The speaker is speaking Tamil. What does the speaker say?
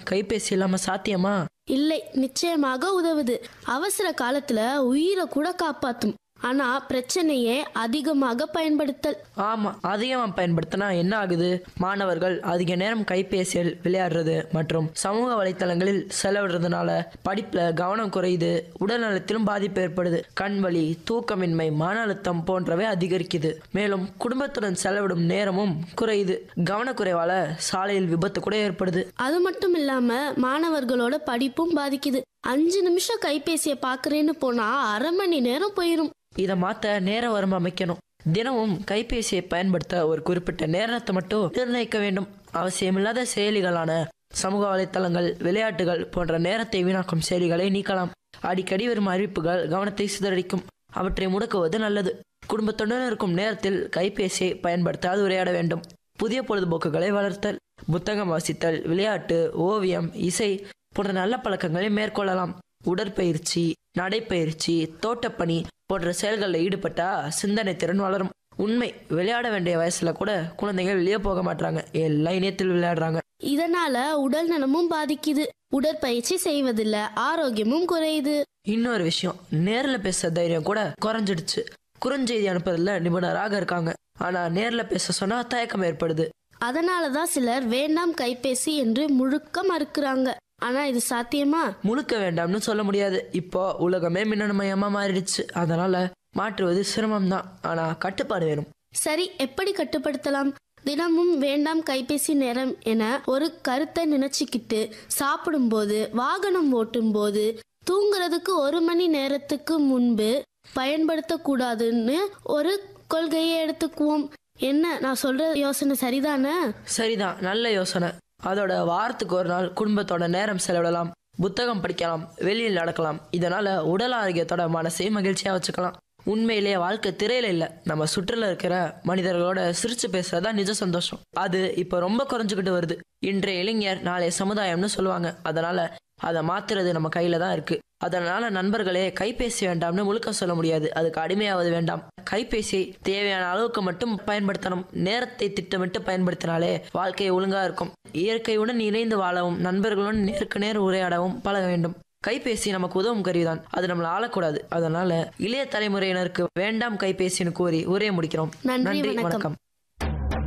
கைபேசி இல்லாம சாத்தியமா இல்லை நிச்சயமாக உதவுது அவசர காலத்துல உயிரை கூட காப்பாத்தும் ஆனா பிரச்சனையே அதிகமாக பயன்படுத்தல் ஆமா அதிகமா பயன்படுத்தினா என்ன ஆகுது மாணவர்கள் அதிக நேரம் கைபேசியில் விளையாடுறது மற்றும் சமூக வலைத்தளங்களில் செலவிடுறதுனால படிப்புல கவனம் குறையுது உடல் நலத்திலும் பாதிப்பு ஏற்படுது கண் வலி தூக்கமின்மை மன அழுத்தம் போன்றவை அதிகரிக்குது மேலும் குடும்பத்துடன் செலவிடும் நேரமும் குறையுது கவனக்குறைவால சாலையில் விபத்து கூட ஏற்படுது அது மட்டும் இல்லாம மாணவர்களோட படிப்பும் பாதிக்குது அஞ்சு நிமிஷம் கைபேசியை பாக்குறேன்னு போனா அரை மணி நேரம் போயிரும் இதை மாத்த நேர வரம்பு அமைக்கணும் தினமும் கைபேசியை பயன்படுத்த ஒரு குறிப்பிட்ட நேரத்தை மட்டும் நிர்ணயிக்க வேண்டும் அவசியமில்லாத செயலிகளான சமூக வலைத்தளங்கள் விளையாட்டுகள் போன்ற நேரத்தை வீணாக்கும் செயலிகளை நீக்கலாம் அடிக்கடி வரும் அறிவிப்புகள் கவனத்தை சிதறடிக்கும் அவற்றை முடக்குவது நல்லது குடும்பத்துடன் இருக்கும் நேரத்தில் கைபேசியை பயன்படுத்தாது உரையாட வேண்டும் புதிய பொழுதுபோக்குகளை வளர்த்தல் புத்தகம் வாசித்தல் விளையாட்டு ஓவியம் இசை போன்ற நல்ல பழக்கங்களை மேற்கொள்ளலாம் உடற்பயிற்சி நடைப்பயிற்சி தோட்டப்பணி போன்ற செயல்களில் ஈடுபட்டா சிந்தனை திறன் வளரும் உண்மை விளையாட வேண்டிய வயசுல கூட குழந்தைங்க வெளியே போக மாட்டாங்க எல்லாம் இணையத்தில் விளையாடுறாங்க இதனால உடல் நலமும் பாதிக்குது உடற்பயிற்சி செய்வதில்ல ஆரோக்கியமும் குறையுது இன்னொரு விஷயம் நேர்ல பேச தைரியம் கூட குறைஞ்சிடுச்சு குறுஞ்செய்தி அனுப்புறதுல நிபுணராக இருக்காங்க ஆனா நேர்ல பேச சொன்னா தயக்கம் ஏற்படுது அதனாலதான் சிலர் வேண்டாம் கைபேசி என்று முழுக்க மறுக்கிறாங்க ஆனா இது சாத்தியமா முழுக்க வேண்டாம்னு சொல்ல முடியாது இப்போ உலகமே மின்னணுமயமா மாறிடுச்சு அதனால மாற்றுவது சிரமம்தான் ஆனா கட்டுப்பாடு வேணும் சரி எப்படி கட்டுப்படுத்தலாம் தினமும் வேண்டாம் கைபேசி நேரம் என ஒரு கருத்தை நினைச்சுக்கிட்டு சாப்பிடும்போது வாகனம் ஓட்டும்போது தூங்குறதுக்கு ஒரு மணி நேரத்துக்கு முன்பு பயன்படுத்தக்கூடாதுன்னு ஒரு கொள்கையை எடுத்துக்குவோம் என்ன நான் சொல்ற யோசனை சரிதானே சரிதான் நல்ல யோசனை அதோட வாரத்துக்கு ஒரு நாள் குடும்பத்தோட நேரம் செலவிடலாம் புத்தகம் படிக்கலாம் வெளியில் நடக்கலாம் இதனால உடல் ஆரோக்கியத்தோட மனசையும் மகிழ்ச்சியா வச்சுக்கலாம் உண்மையிலேயே வாழ்க்கை திரையில இல்ல நம்ம சுற்றுல இருக்கிற மனிதர்களோட சிரிச்சு பேசுறதா நிஜ சந்தோஷம் அது இப்ப ரொம்ப குறைஞ்சுக்கிட்டு வருது இன்றைய இளைஞர் நாளைய சமுதாயம்னு சொல்லுவாங்க அதனால அதை மாத்துறது நம்ம கையில தான் இருக்கு அதனால நண்பர்களே கைபேசி வேண்டாம்னு முழுக்க சொல்ல முடியாது அதுக்கு அடிமையாவது வேண்டாம் கைபேசியை தேவையான அளவுக்கு மட்டும் பயன்படுத்தணும் நேரத்தை திட்டமிட்டு பயன்படுத்தினாலே வாழ்க்கை ஒழுங்கா இருக்கும் இயற்கையுடன் இணைந்து வாழவும் நண்பர்களுடன் நேருக்கு நேர் உரையாடவும் பழக வேண்டும் கைபேசி நமக்கு உதவும் கருவிதான் அது நம்மளை ஆளக்கூடாது அதனால இளைய தலைமுறையினருக்கு வேண்டாம் கைபேசின்னு கூறி உரையை முடிக்கிறோம் நன்றி, வணக்கம்.